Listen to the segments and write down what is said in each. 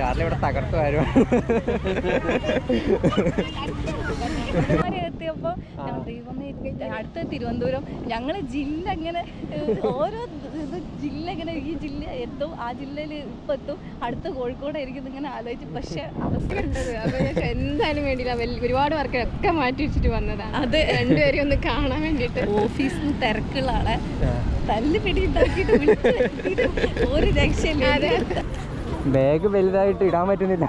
Charlie ഇവിടെ തകർത്തു വരും കന്യാകുമാരി എത്തിയപ്പോ ഞാൻ ദൈവമേ അടുത്ത തിരുവനന്തപുരം ഞങ്ങള് ജില്ല ഇങ്ങനെ ഏഹ്, ഓരോ ഇത് ജില്ല ഇങ്ങനെ ഈ ജില്ല എത്തും ആ ജില്ലയിൽ ഇപ്പൊ എത്തും അടുത്ത കോഴിക്കോടായിരിക്കും ഇങ്ങനെ ആലോചിച്ച് പക്ഷെ അവസ്ഥ കണ്ടത് അപ്പൊ ഞങ്ങൾക്ക് എന്തായാലും വേണ്ടിയില്ല വലിയ ഒരുപാട് വർക്ക് ഒക്കെ മാറ്റി വെച്ചിട്ട് വന്നതാണ് അതെ. രണ്ടുപേരും ഒന്ന് കാണാൻ വേണ്ടിയിട്ട് ഓഫീസിൽ നിന്ന് തിരക്കുള്ള ആളെ തല്ല് പിടി ഉണ്ടാക്കിയിട്ട് വിളിച്ച് വരുത്തിയിട്ട് ഒരു രക്ഷയില്ല ബാഗ് വലുതായിട്ട് ഇടാൻ പറ്റുന്നില്ല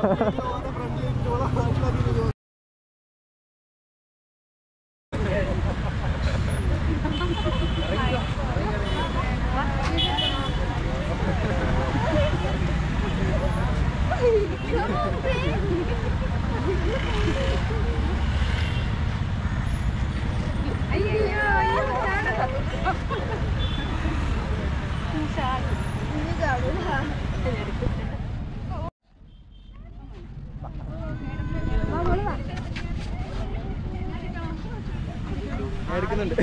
എടുക്കുന്നുണ്ട്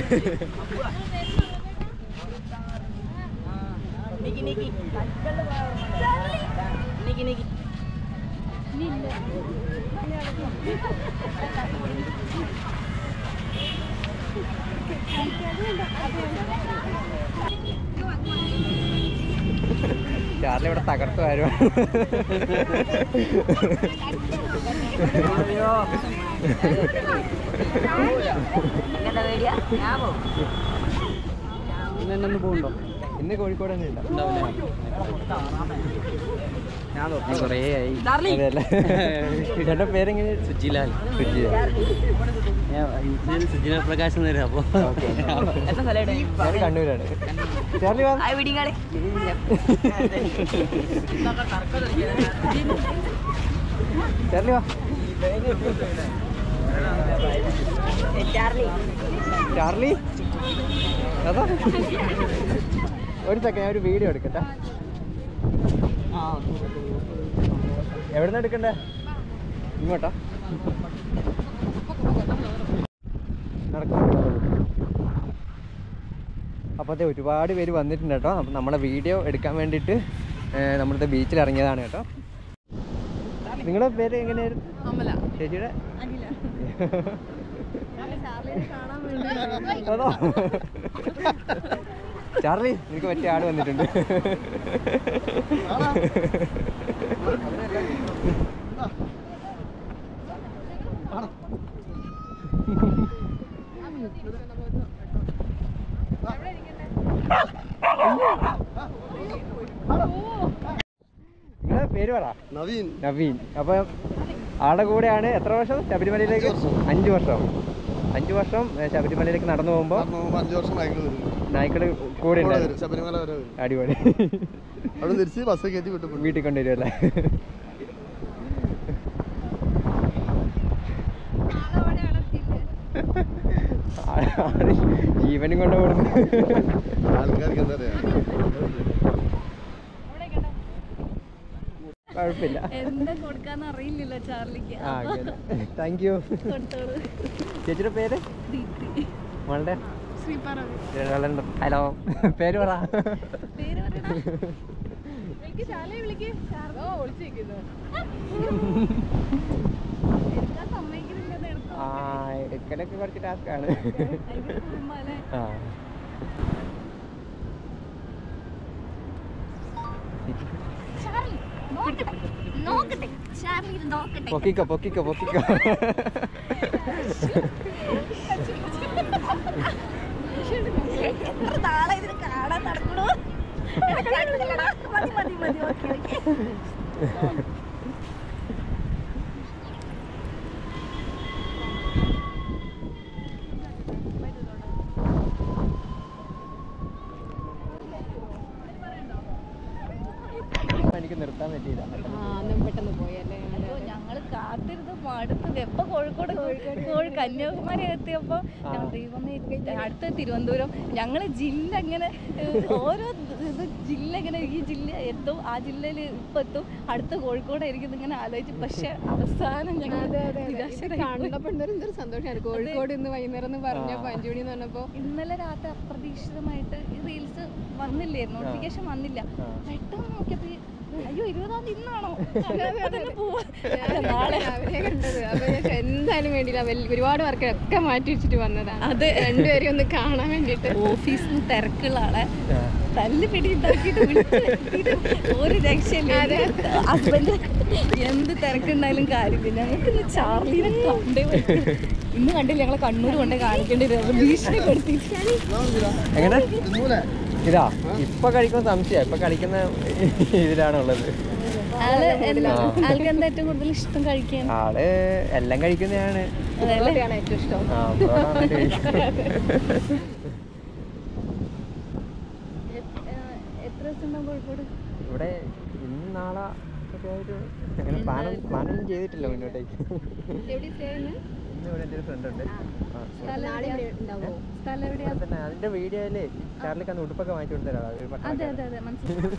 ചാർലി ഇവിടെ തകർത്തു വരും ഇന്ന് പോകുന്നുണ്ടോ ഇന്ന് കോഴിക്കോട് തന്നെ ഞാൻ കുറേ ആയി അതെയല്ലേ ചേട്ടൻ്റെ പേരെങ്ങനെ സുജിലാൽ സുജിലാൽ. ഞാൻ സുജിലാൽ പ്രകാശ് എന്ന് വരാം അപ്പോൾ ഞാൻ കണ്ണൂരാണ് ചാർലി വാ ചാർലി വാ ചാർലി അതാ ഒരു സെക്കൻഡ് ഞാൻ ഒരു വീഡിയോ എടുക്കട്ടെ എവിടെ നിന്ന് എടുക്കണ്ടേ ഇങ്ങോട്ടാ നടക്കും അപ്പോഴത്തെ ഒരുപാട് പേര് വന്നിട്ടുണ്ട് കേട്ടോ അപ്പം നമ്മളെ വീഡിയോ എടുക്കാൻ വേണ്ടിയിട്ട് ഏഹ്, നമ്മളിത് ബീച്ചിൽ ഇറങ്ങിയതാണ് കേട്ടോ നിങ്ങളുടെ പേര് എങ്ങനെയായിരുന്നു അമല ചേച്ചിയുടെ അതോ ചാർലി നിനക്ക് പറ്റിയ ആട് വന്നിട്ടുണ്ട് നിങ്ങളുടെ പേര് പറ നവീൻ നവീൻ അപ്പൊ ആളുടെ കൂടെയാണ് എത്ര വർഷം ശബരിമലയിലേക്ക് അഞ്ചു വർഷം അഞ്ചു വർഷം ഏ, ശബരിമലയിലേക്ക് നടന്നു പോകുമ്പോ കാരണം മുമ്പ് അഞ്ച് വർഷം ബാംഗ്ലൂർ വരും നായ്ക്കള് കൂടെ കൂടെ ഉണ്ടായിരുന്നു വരും ശബരിമല വരെ വരും അടിപൊളി അവിടെ തിരിച്ച് ബസ് കയറ്റി വിട്ടു വീട്ടിൽ കൊണ്ടുവരുമല്ലേ ആള് ജീവനും കൊണ്ട് കൊടുക്കും ആൾക്കാർക്ക് എന്താ പറയാ കുഴപ്പമില്ല എന്താ കൊടുക്കാന്ന് അറിയില്ലല്ലോ ചാർലിക്ക് ആ താങ്ക് യു കൊടുത്തോളൂ ചേച്ചിയുടെ പേര് ദീപ്തി മോളുടെ ശ്രീപറ ഹലോ പേര് പറ പേര് പറയടാ വിളിക്ക് ശാലയെ വിളിക്ക് ഓ ഒളിച്ചിരിക്കുന്നു എടുക്കാൻ സമ്മതിക്കുന്നില്ലെന്ന് എടുത്തോ ആ എടുക്കലൊക്കെ കുറച്ച് ടാസ്ക് ആണ് ഭയങ്കര കുറുമ്പാല്ലേ? ആ ചാർലി നോക്കട്ടെ നോക്കട്ടെ ചാർലി ഇത് നോക്കട്ടെ പൊക്കിക്കോ പൊക്കിക്കോ പൊക്കിക്കോ എത്ര നാളെ ഇതിന് കാണാൻ നടക്കണു മതി മതി മതി ഓക്കെ ഓക്കെ എനിക്ക് നിർത്താൻ പറ്റിയില്ല ആ അന്ന് പെട്ടെന്ന് പോയല്ലേ അയ്യോ ഞങ്ങള് കാത്തിരുന്ന് മടുത്തത് എപ്പോ കോഴിക്കോട് കോഴി കന്യാകുമാരി എത്തിയപ്പോ ഞാൻ ദൈവമേ അടുത്ത തിരുവനന്തപുരം ഞങ്ങള് ജില്ല ഇങ്ങനെ ഏഹ്, ഓരോ ഇത് ജില്ല ഇങ്ങനെ ഈ ജില്ല എത്തും ആ ജില്ലയിൽ ഇപ്പൊ എത്തും അടുത്ത കോഴിക്കോടായിരിക്കും ഇങ്ങനെ ആലോചിച്ച് പക്ഷെ അവസാനം ഞങ്ങൾ അതെ അതെ അതെ ഇത് നിരാശരായി പോയി. കണ്ടപ്പോ എന്തൊരു എന്തൊരു സന്തോഷമായിരുന്നു കോഴിക്കോട് ഇന്ന് വൈകുന്നേരം എന്ന് പറഞ്ഞപ്പോ അഞ്ചു മണി എന്ന് പറഞ്ഞപ്പോ ഇന്നലെ രാത്രി അപ്രതീക്ഷിതമായിട്ട് ഈ റീൽസ് വന്നില്ലേ നോട്ടിഫിക്കേഷൻ വന്നില്ല ആ. പെട്ടെന്ന് നോക്കിയപ്പോ ഈ അയ്യോ ഇരുപതാം തീയതി ഇന്നാണോ അപ്പൊ തന്നെ പോവാ നാളെ അവരെ കണ്ടത് അപ്പൊ ഞാൻ വിചാരിച്ചു എന്തായാലും വേണ്ടിയില്ല വലിയ ഒരുപാട് വർക്ക് ഒക്കെ മാറ്റി വെച്ചിട്ട് വന്നതാണ് അതെ. രണ്ടുപേരും ഒന്ന് കാണാൻ വേണ്ടിയിട്ട് ഓഫീസിൽ നിന്ന് തിരക്കുള്ള ആളെ ആ. തല്ല് പിടിയിട്ടാക്കിയിട്ട് വിളിച്ച് വരുത്തിയിട്ട് ഒരു രക്ഷയില്ല ഹസ്ബൻഡ് എന്ത് തിരക്കുണ്ടായാലും കാര്യമില്ല ഞങ്ങൾക്ക് ഇന്ന് ചാർലിനെ കണ്ടേ പറ്റൂ. ഇന്ന് കണ്ടില്ല ഞങ്ങളെ കണ്ണൂർ കൊണ്ടേ കാണിക്കേണ്ടി വരും ഭീഷണിപ്പെടുത്തി എങ്ങനെ തിന്നൂലേ ഇതാ ഇപ്പൊ കഴിക്കുന്ന സംശയം ഇപ്പൊ കളിക്കുന്ന ഇതിലാണുള്ളത് ആള് എന്താ ആൾക്ക് എന്താ ഏറ്റവും കൂടുതൽ ഇഷ്ടം കഴിക്കാൻ ആള് എല്ലാം കഴിക്കുന്നതാണ് പൊറോട്ടയാണ് ഏറ്റവും ഇഷ്ടം ആ പൊറോട്ട നന്നായിട്ട് കഴിക്കും. എത്ര ദിവസം ഉണ്ടാവും കോഴിക്കോട് ഇവിടെ ഇന്ന് നാളെ ഒക്കെ ആയിട്ട് അങ്ങനെ പ്ലാനും പ്ലാനൊന്നും ചെയ്തിട്ടില്ല മുന്നോട്ടേക്ക് എവിടെ സ്റ്റേ ചെയ്യുന്നത് ഇന്ന് ഇവിടെ എൻ്റെ ഒരു ഫ്രണ്ട് ഉണ്ട് ആ, നാളെ ഇവിടെ ഉണ്ടാവോ സ്ഥലം എവിടെയാ ഇവിടെ തന്നെ അതിന്റെ വീഡിയോയില് ചാർലിക്ക് അന്ന് ഉടുപ്പൊക്കെ വാങ്ങിച്ചു കൊടുത്തരാ ഒരു അതെ പട്ടണക്കാരൻ. അതെ അതെ മനസ്സിലായി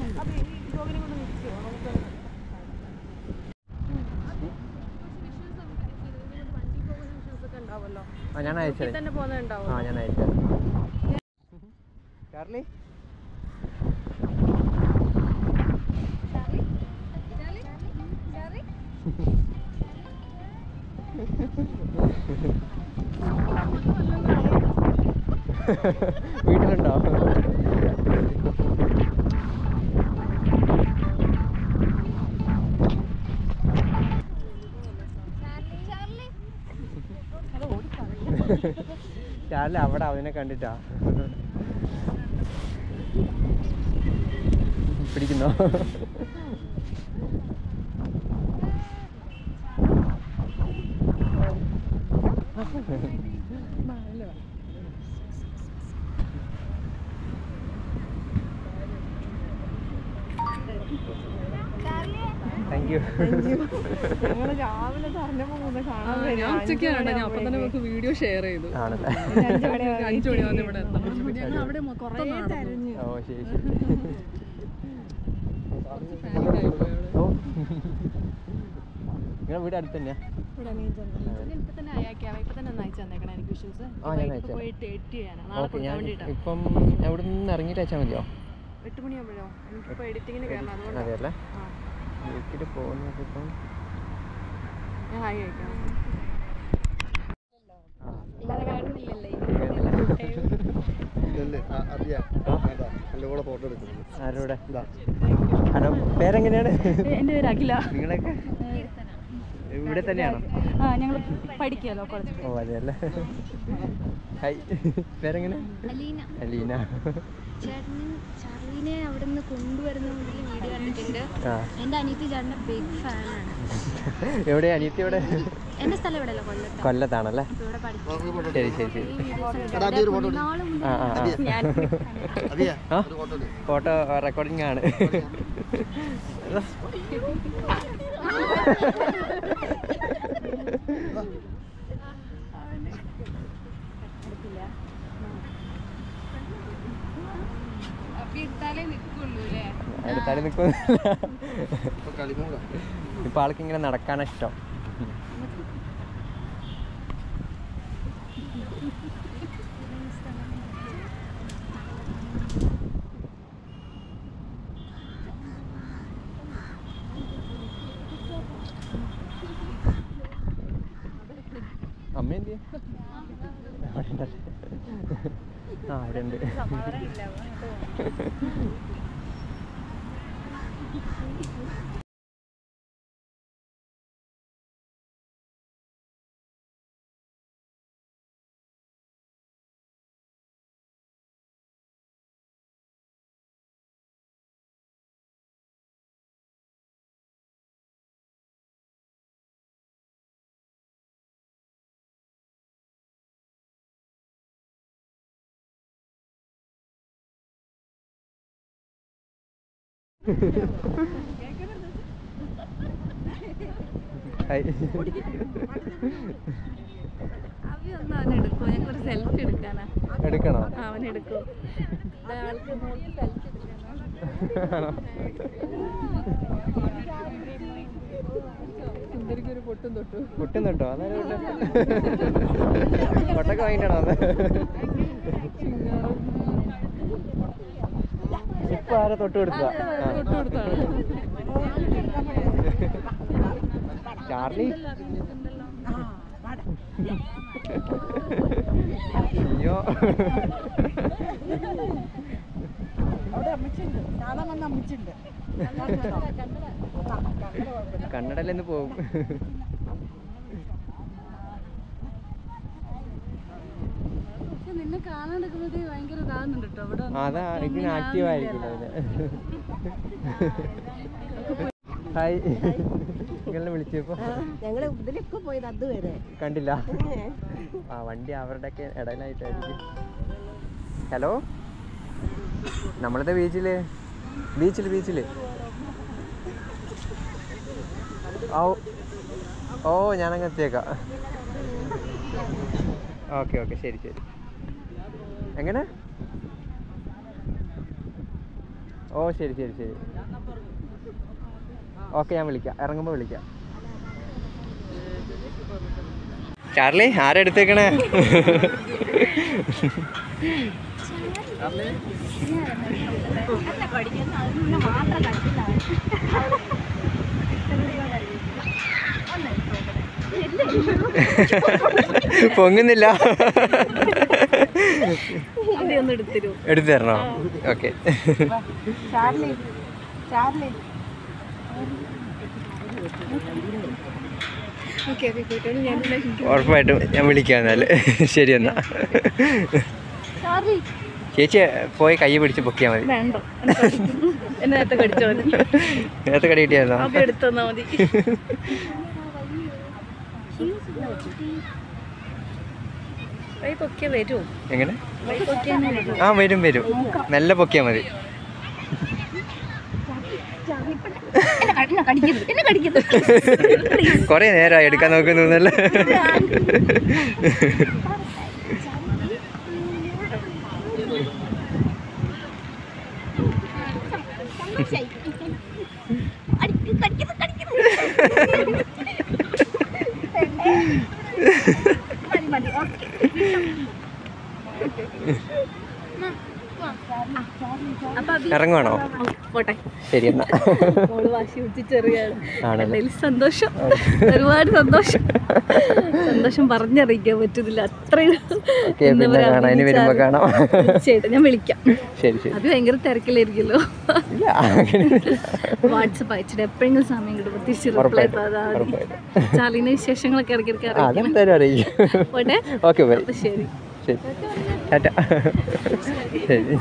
ആ ഞാൻ അയച്ചത് തന്നെ പോകുന്നുണ്ടാവും ആ ഞാൻ അയച്ചത് ചാർലി വീട്ടിലുണ്ടോ ചാർലി അവിടെ അവനെ കണ്ടിട്ടാ പിടിക്കുന്നോ താങ്ക് യു ഞാൻ ഉച്ചയ്ക്കാണ് ഞാൻ അപ്പം തന്നെ നമുക്ക് വീഡിയോ ഷെയർ ചെയ്തു ആണല്ലേ അഞ്ചു മണി വന്ന് ഇവിടെ എത്തണം ഞങ്ങൾ അവിടെ കുറേ തെരഞ്ഞു ഓ ശരി ശരി ഓ നിങ്ങളുടെ വീട് അടുത്ത് തന്നെയാ ഇപ്പൊ തന്നെ അയക്കാം ഇപ്പൊ തന്നെ ഒന്ന് അയച്ചു തന്നേക്കണം എനിക്ക് വിശ്വസ് ആ, ഞാൻ അയച്ചുതരാം. പോയിട്ട് എഡിറ്റ് ചെയ്യാനാണ് നാളെ ഓക്കെ കൊടുക്കാൻ ഞാൻ വേണ്ടിയിട്ടാണ് ഇപ്പം എവിടെ നിന്ന് ഇറങ്ങിയിട്ട് അയച്ചാൽ മതിയോ എട്ട് മണിയാകുമ്പോഴോ എനിക്കിപ്പോ എഡിറ്റിങ്ങിന് കയറണം അതുകൊണ്ട് അതെ അല്ലേ ആ വീട്ടിൽ പോകുന്നത് ഇപ്പം ഞാൻ ഹായ് അയക്കാം ഇതല്ലേ ആ, അറിയാം അതാ എൻ്റെ കൂടെ ഫോട്ടോ എടുക്കുന്നത് ആരോടെ ഇതാ ഹലോ പേരെങ്ങനെയാണ് എൻ്റെ പേര് അഖില നിങ്ങളൊക്കെ ഇവിടെ തന്നെയാണോ ആ ഞങ്ങൾ പഠിക്കാലോ കോളേജ് ഓ അതെ അല്ലേ ഹായ് പേരെങ്ങനെ അലീന അലീന ചേട്ടൻ ചാർലിനെ അവിടെ നിന്ന് കൊണ്ടുവരുന്ന മുതൽ വീഡിയോ കണ്ടിട്ടുണ്ട് ആ എൻ്റെ അനിയത്തി ചേട്ടൻ്റെ ബിഗ് ഫാനാണ് എവിടെ അനിയത്തി എവിടെ എൻ്റെ സ്ഥലം ഇവിടെ അല്ല കൊല്ലത്ത് കൊല്ലത്താണല്ലേ അപ്പോൾ ഇവിടെ പഠിക്കും ശരി ശരി ശരി എടാ അബി ഒരു ഫോട്ടോ എടുക്ക്. നാളെ മുതൽ ആ ആ ആ അബിയാ ആ? ഒരു ഫോട്ടോ എടുക്ക്. ഫോട്ടോ റെക്കോർഡിംഗ് ആണ് അപ്പൊ ഇട്ടാലേ നിൽക്കുള്ളൂ അല്ലേ അടുത്താലും നിൽക്കുന്നില്ല ഇപ്പൊ കളിമൂടാ ഇപ്പൊ ആൾക്ക് ഇങ്ങനെ നടക്കാനാ ഇഷ്ടം അമ്മ എന്ത് ചെയ്യും? അവിടെ ഉണ്ടല്ലേ? ആ അവിടെ ഉണ്ട് ഹായ് അവി ഒന്ന് അവൻ എടുക്കുമോ ഞങ്ങൾ ഒരു സെൽഫി എടുക്കാനാ എടുക്കണോ ആ, അവൻ എടുക്കുമോ ആൾക്ക് മോൾക്ക് സെൽഫി എടുക്കാനാ സുന്ദരിക്ക് ഒരു പൊട്ടും തൊട്ടു കുട്ടും തൊട്ടോ അന്നേരം കൊട്ടൊക്കെ വാങ്ങിട്ടാണോ വന്നത് ഇപ്പൊ ആരെ തൊട്ട് കൊടുത്തതാ ചാർലി അയ്യോ കന്നഡയിലെന്ന് പോകും നിന്നെ കാണാണ്ടെടുക്കുമ്പോഴത്തേ ഭയങ്കര ഇതാകുന്നുണ്ട് കേട്ടോ അവിടെ വന്ന് അതാ ഇതിന് ആക്റ്റീവ് ആയിരിക്കില്ല ഹായ് നിങ്ങളെ വിളിച്ചപ്പോ ഞങ്ങള് ഇതിലൊക്കെ പോയത് അതുവരെ കണ്ടില്ല ആ വണ്ടി അവരുടെയൊക്കെ ഇടയിലായിട്ടായിരിക്കും ഹലോ നമ്മളത്തെ ബീച്ചില് ബീച്ചില് ബീച്ചില് ഓ ഓ ഞാനങ്ങ് എത്തിയേക്കാം ഓക്കെ ഓക്കെ ശരി ശരി എങ്ങനെ ഓ ശരി ശരി ശരി ഓക്കെ ഞാൻ വിളിക്കാം ഇറങ്ങുമ്പോൾ വിളിക്കാം ചാർലി ആരാ എടുത്തേക്കണേ പൊങ്ങുന്നില്ല ഒന്ന് എടുത്തിരൂ എടുത്തു തരണോ okay Charlie Charlie okay okay പോയിട്ടാണ് ഞാൻ ഉറപ്പായിട്ടും ഞാൻ വിളിക്കാം എന്നാല് ശരി എന്നാ ചേച്ചി പോയി കൈ പിടിച്ച് പൊക്കിയാൽ മതി വേണ്ട എന്നെ നേരത്തെ കടിച്ചോ നേരത്തെ കടി കിട്ടിയായിരുന്നോ അപ്പൊ എടുത്തു തന്നാ മതി വൈ പൊക്കിയ വരൂ എങ്ങനെ വൈ പൊക്കിയ വരൂ ആ വരും വരും മെല്ലെ പൊക്കിയാൽ മതി എന്നെ കടിക്കുന്നു കൊറേ നേരമായി എടുക്കാൻ നോക്കുന്നല്ലേ ഇറങ്ങുവാണോ പോട്ടെ ശരി എന്നാ മോള് വാശി പിടിച്ച് ചെറിയാണ് ആണല്ലേ എന്തായാലും സന്തോഷം ഒരുപാട് സന്തോഷം സന്തോഷം പറഞ്ഞറിയിക്കാൻ പറ്റുന്നില്ല അത്രയും ഓക്കെ എന്താ പിന്നെ പറയാ, കാണാം ഇനി വരുമ്പോ കാണാം തീർച്ചയായിട്ടും ഞാൻ വിളിക്കാം ശരി ശരി അത് ഭയങ്കര തിരക്കിലായിരിക്കുമല്ലോ ഇല്ല അങ്ങനെയൊന്നുമില്ല. വാട്സപ്പ് അയച്ചിട്ട് എപ്പോഴെങ്കിലും സമയം കിട്ടുമ്പോൾ തിരിച്ച് റിപ്ലൈ ഉറപ്പായിട്ടും, തരാ മതി ഉറപ്പായിട്ടും. ചാലിന്റെ വിശേഷങ്ങളൊക്കെ ഇടയ്ക്കിടയ്ക്ക് ആ, അറിയിക്കണം അതെന്തായാലും അറിയിക്കും പോട്ടെ ഓക്കെ ബൈ അപ്പൊ ശരി ശരി ടാറ്റ ശരി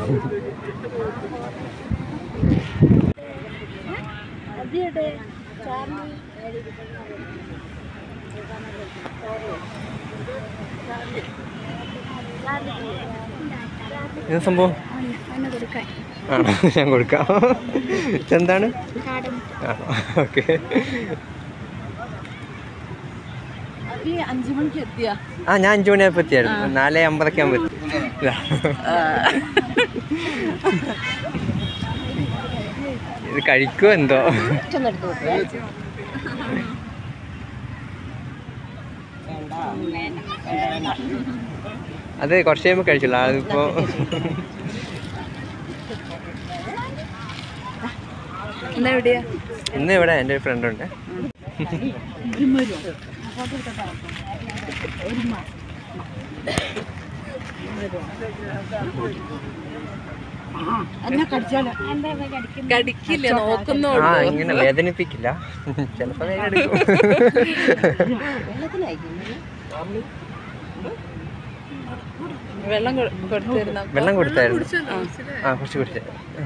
ഇത് സംഭവം ആണോ ഞാൻ കൊടുക്കാം എന്താണ് ആണോ ഓക്കെ ഈ അഞ്ചു മണിക്ക് എത്തിയാ ആ ഞാൻ അഞ്ചു മണിയായപ്പോ എത്തിയായിരുന്നു നാല് അമ്പതൊക്കെ ആകുമ്പോ എത്തി ഇതാ. ഇത് കഴിക്കുമോ എന്തോ അത് കുറച്ച് കഴിയുമ്പോൾ കഴിച്ചുള്ളൂ അതിപ്പോ എന്നാ എവിടെയാ ഇന്ന് ഇവിടെ എൻ്റെ ഒരു ഫ്രണ്ട് ഉണ്ട് കടിക്കില്ല നോക്കുന്നോ ആ ഇങ്ങനെ വേദനിപ്പിക്കില്ല ചിലപ്പോ വേഗം എടുക്കും വെള്ളം കൊ- കൊടുത്തിരുന്ന വെള്ളം കൊടുത്തായിരുന്നു ആ കുറച്ച് കുടിച്ചേ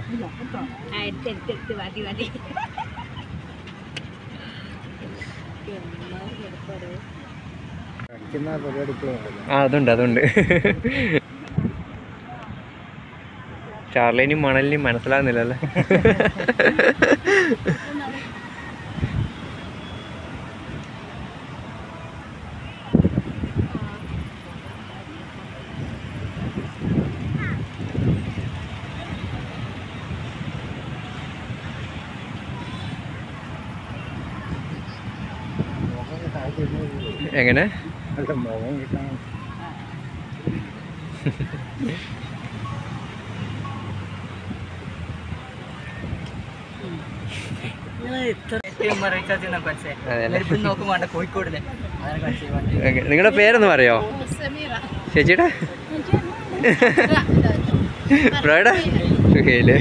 കളിക്കുന്ന പരിപാടി ഇപ്പോഴും ഉണ്ടല്ലോ ആ അതുണ്ട് അതുണ്ട് ചാർലിനും മണലിനും മനസ്സിലാകുന്നില്ലല്ലേ എങ്ങനെ അല്ല മുഖം കിട്ടാൻ അതെ നോക്കും വേണ്ട കോഴിക്കോടിലെ ഓക്കെ നിങ്ങളുടെ പേരൊന്ന് പറയോ ചേച്ചിയുടെ ബ്രോയുടെ സുഖയില്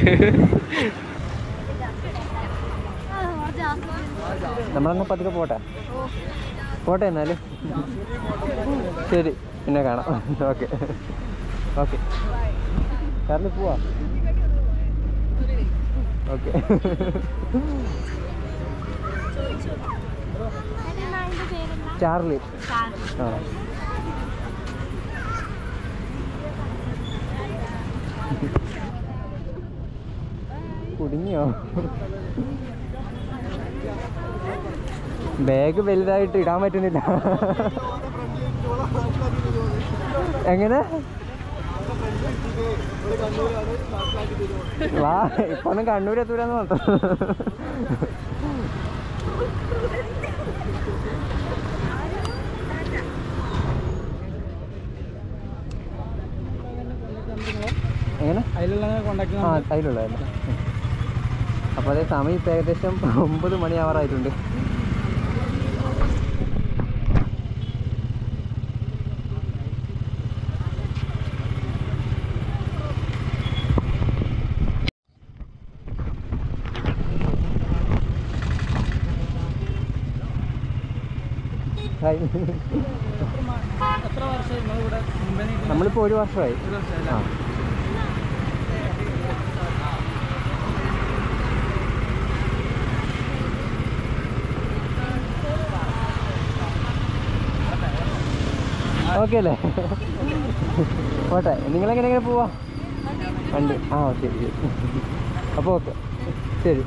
നമ്മളെന്നാ പതുക്കെ പോട്ടെ പോട്ടെ എന്നാല് ശരി പിന്നെ കാണാം ഓക്കെ ഓക്കെ കാറിൽ പോവാ ഓക്കെ ചാർലി ആ കുടുങ്ങിയോ ബാഗ് വലുതായിട്ട് ഇടാൻ പറ്റുന്നില്ല എങ്ങനെ വാ ഇപ്പൊ ഒന്നും കണ്ണൂർ എത്തൂലെന്ന് മാത്രം എങ്ങനെ അതിലുള്ള കോണ്ടാക്ട് ആ അതിലുള്ളതല്ലേ അപ്പോൾ അതേ സമയം ഇപ്പം ഏകദേശം ഒമ്പത് മണിയാവാറായിട്ടുണ്ട് ഹായ് എത്ര വർഷം ഇവിടെ മുമ്പേ നമ്മളിപ്പോൾ ഒരു വർഷമായി ആ ഓക്കെ അല്ലേ പോട്ടെ നിങ്ങളെങ്ങനെ എങ്ങനെ പോവാ വണ്ടി ആ ശരി ശരി അപ്പോൾ ഓക്കെ ശരി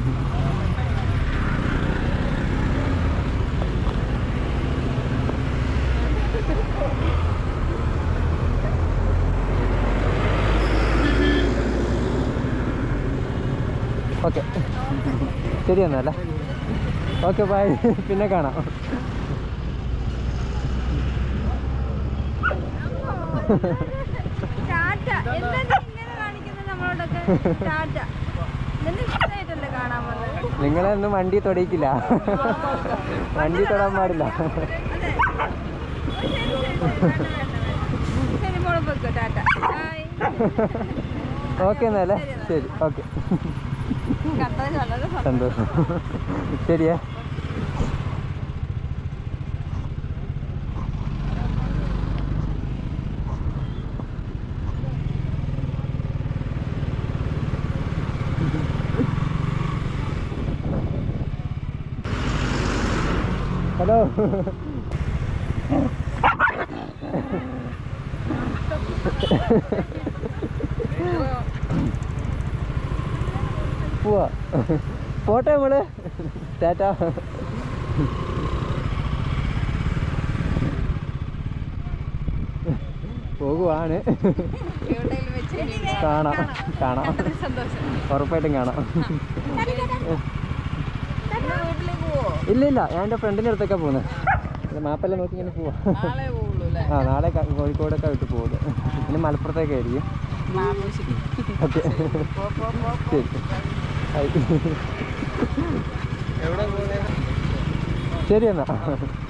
ഓക്കെ ശരി എന്നല്ലേ ഓക്കെ ബൈ പിന്നെ കാണാം ടാറ്റ എന്താ ഇങ്ങനെ കാണിക്കുന്നത് നമ്മളോടൊക്കെ ടാറ്റ നിന്നെ ഇഷ്ടമായിട്ടല്ലേ കാണാൻ വന്നത് നിങ്ങളെ ഒന്നും വണ്ടി തൊടയിക്കില്ല വണ്ടി തൊടാൻ പാടില്ല ശരി മോളെ പോയിക്കോ ടാറ്റ ബൈ ഓക്കെ എന്നല്ലേ ശരി ഓക്കെ കണ്ടതിന് വളരെ സന്തോഷം ശരിയേ ഹലോ പോവാ പോട്ടെ നമ്മള് ടാറ്റ പോകുവാണ് എവിടെയെങ്കിലും വെച്ച് കാണാം കാണാം സന്തോഷം ഉറപ്പായിട്ടും കാണാം എന്നാ വീട്ടിലേക്ക് പോവോ ഇല്ല ഇല്ല ഞാൻ എൻ്റെ ഫ്രണ്ടിൻ്റെ അടുത്തൊക്കെ പോകുന്നത് മാപ്പെല്ലാം നോക്കി ഇങ്ങനെ പോവാ നാളെ പോവുള്ളൂ അല്ലേ ആ നാളെ ക- കോഴിക്കോടൊക്കെ വിട്ട് പോകുന്നത് പിന്നെ മലപ്പുറത്തേക്കായിരിക്കും ഓക്കെ ശരി ആയി. ശരി എന്നാ